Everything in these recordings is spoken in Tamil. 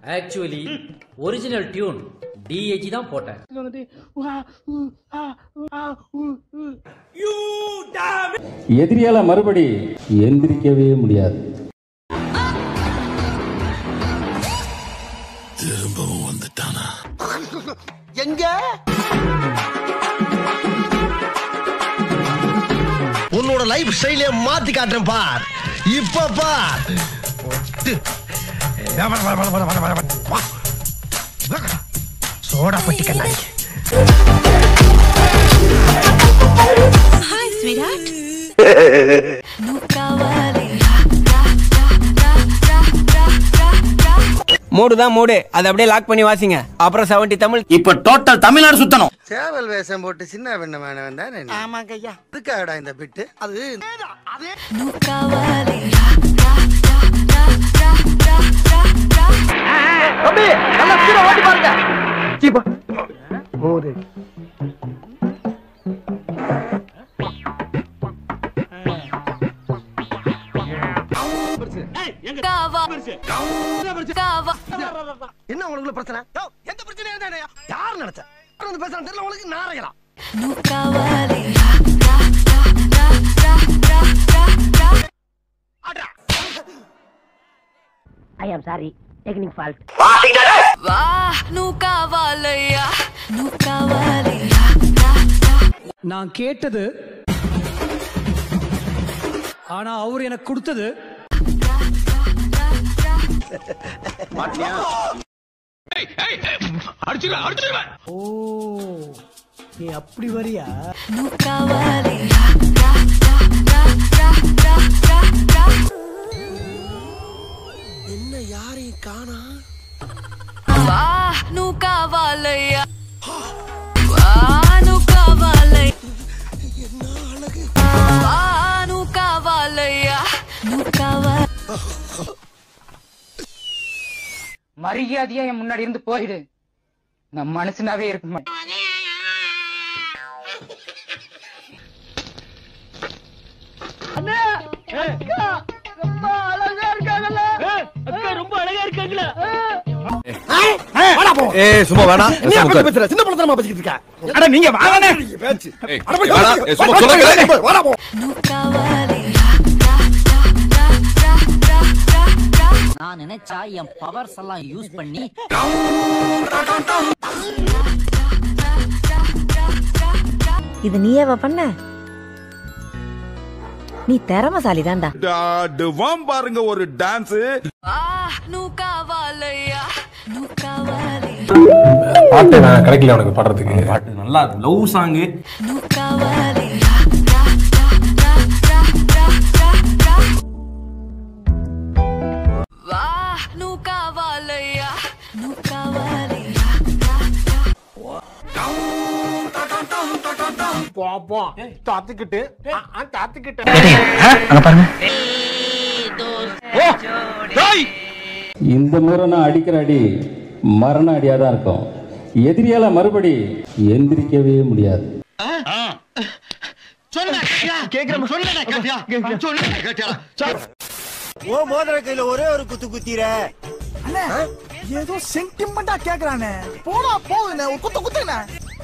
ஆக்சுவலி ஒரிஜினல் டியூன் டிஏஜி தான் போட்டேன் எதிரியால மறுபடி எந்திரிக்கவே முடியாது உன்னோட லைஃப் ஸ்டைலே மாத்தி காட்டுறேன் பார் இப்ப பார் சோடா பட்டி கண்ணாடி హాయ్ స్వీట్ నువ్వు కావాలి மூடு தான் மூடு அதை அப்படியே லாக் பண்ணி வாசிங்க அப்புறம் செவன்டி தமிழ் இப்ப டோட்டல் தமிழ்நாடு சுத்தணும் சேவல் வேஷம் போட்டு சின்ன பெண்ண வேணவன் தானே ஆமாங்க ஐயா இதுக்காகடா இந்த பிட்டு அது నువ్వు కావాలి என்ன உங்களுக்கு பிரச்சனை யோ, எந்த பிரச்சனையும் தானே யார் நினைச்ச வந்து பேசுறான் தெரியல உங்களுக்கு நாரையலாம் నువ్వు కావాలి వా నువ్వు కావాలయ్యా నువ్వు కావాలి நான் கேட்டது ஆனா அவர் எனக்கு கொடுத்தது ஓ நீ அப்படி வரியா నువ్వు కావాలి என்ன யாரையும் காணா వా నువ్వు కావాలయ్యా వా నువ్వు కావాలయ్యా వా నువ్వు కావాలయ్యా నువ్వు కావాలి மரியாதையா என் முன்னாடி இருந்து போயிடு நான் மனுஷனாவே இருக்க மாட்டேன் ஏ சும்மா வேணாம் நீ அப்படி பேசுற சின்ன பழத்தனமா பேசிக்கிட்டு இருக்க அட நீங்க வாங்கனே பேச்சு அட போய் வாடா. ஏய், சும்மா சொல்லுங்க. வாடா போ నువ్వు కావాలి நான் நினைச்சா என் பவர்ஸ் எல்லாம் யூஸ் பண்ணி இது நீயேவா பண்ண நீ திறமசாலி தான்டா பாருங்க ஒரு டான்ஸ் వా నువ్వు కావాలయ్యా నువ్వు కావాలి பாட்டு நான் கிடைக்கல உனக்கு பாடுறதுக்கு பாட்டு நல்லா லவ் சாங்கு నువ్వు కావాలి వా నువ్వు కావాలయ్యా నువ్వు కావాలి இந்த முறை நான் அடிக்கிற அடி மரண அடியா தான் இருக்கும் எதிரியால மறுபடி எந்திரிக்கவே முடியாது ஓ மோதிர கையில ஒரே ஒரு குத்து குத்திர ஏதோ சென்டிமெண்டா கேக்குறானே போடா போகுதுண்ணே ஒரு குத்த குத்துண்ணே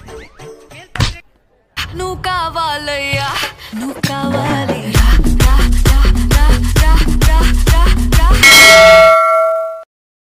నువ్వు కావాలయ్యా నువ్వు కావాలి